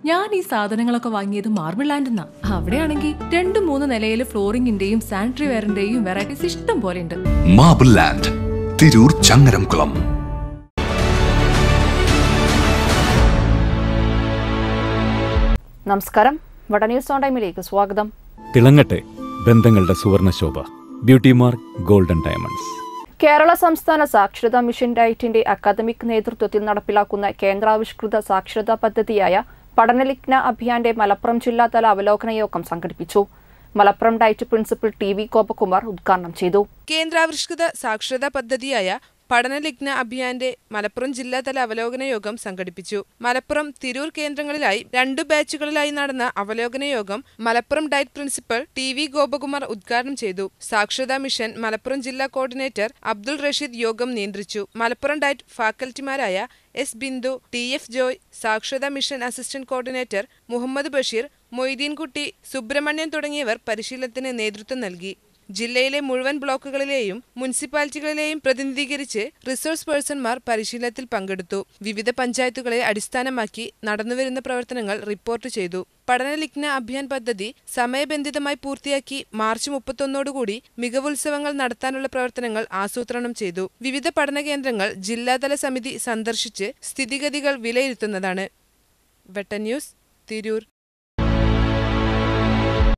ഞാൻ ഈ സാധനങ്ങളൊക്കെ വാങ്ങിയത് മാർബിൾ ലാൻഡെന്നാ അവിടെയാണെങ്കിൽ രണ്ട് മൂന്ന് നിലയിൽ ഫ്ലോറിംഗിന്റെയും സാനിറ്ററി വെയറിന്റെയും വെറൈറ്റീസ് ഇഷ്ടം പോലെ ഉണ്ട് മാബിൾ ലാൻഡ് തിരൂർ ചങ്ങരംകുളം നമസ്കാരം വട ന്യൂസ് ഓൺ ടൈമിലേക്ക് സ്വാഗതം തിളങ്ങട്ടെ ബന്ധങ്ങളുടെ സുവർണശോഭ beauty mark golden diamonds Kerala സംസ്ഥാന സാക്ഷരതാ മിഷൻ ഡയറ്റിന്റെ അക്കാദമിക് നേതൃത്വത്തിൽ നടപ്പിലാക്കുന്ന കേന്ദ്രാവിഷ്കൃത സാക്ഷരതാ പദ്ധതിയായ പഠനലിഗ്ന അഭിയാന്റെ മലപ്പുറം ജില്ലാതല അവലോകന യോഗം സംഘടിപ്പിച്ചു Malappuram DIET principal T V Gopakumar ഉദ്ഘാടനം ചെയ്തു കേന്ദ്രാവിഷ്കൃത സാക്ഷരതാ പദ്ധതിയായ പഠനലിഗ്ന അഭിയാന്റെ മലപ്പുറം ജില്ലാതല അവലോകന യോഗം സംഘടിപ്പിച്ചു മലപ്പുറം തിരൂർ കേന്ദ്രങ്ങളിലായി രണ്ടു ബാച്ചുകളിലായി നടന്ന അവലോകന യോഗം Malappuram DIET principal T V Gopakumar ഉദ്ഘാടനം ചെയ്തു സാക്ഷരതാ മിഷൻ മലപ്പുറം ജില്ലാ കോർഡിനേറ്റർ അബ്ദുൾ റഷീദ് യോഗം നിയന്ത്രിച്ചു മലപ്പുറം ഡയറ്റ് ഫാക്കൽറ്റിമാരായ S Bindu T F Joy സാക്ഷരതാ mission assistant coordinator Muhammad Basheer Moideenkutty Subrahmanian തുടങ്ങിയവർ പരിശീലനത്തിന് നേതൃത്വം നൽകി ജില്ലയിലെ മുഴുവൻ ബ്ലോക്കുകളിലെയും മുനിസിപ്പാലിറ്റികളിലെയും പ്രതിനിധീകരിച്ച് റിസോഴ്സ് പേഴ്സൺമാർ പരിശീലനത്തിൽ പങ്കെടുത്തു വിവിധ പഞ്ചായത്തുകളെ അടിസ്ഥാനമാക്കി നടന്നുവരുന്ന പ്രവർത്തനങ്ങൾ റിപ്പോർട്ട് ചെയ്തു പഠനലിഗ്ന അഭിയാൻ പദ്ധതി സമയബന്ധിതമായി പൂർത്തിയാക്കി മാർച്ച് മുപ്പത്തൊന്നോടുകൂടി മികവുത്സവങ്ങൾ നടത്താനുള്ള പ്രവർത്തനങ്ങൾ ആസൂത്രണം ചെയ്തു വിവിധ പഠന കേന്ദ്രങ്ങൾ ജില്ലാതല സമിതി സന്ദർശിച്ച് സ്ഥിതിഗതികൾ വിലയിരുത്തുന്നതാണ് വെട്ട ന്യൂസ് തിരൂർ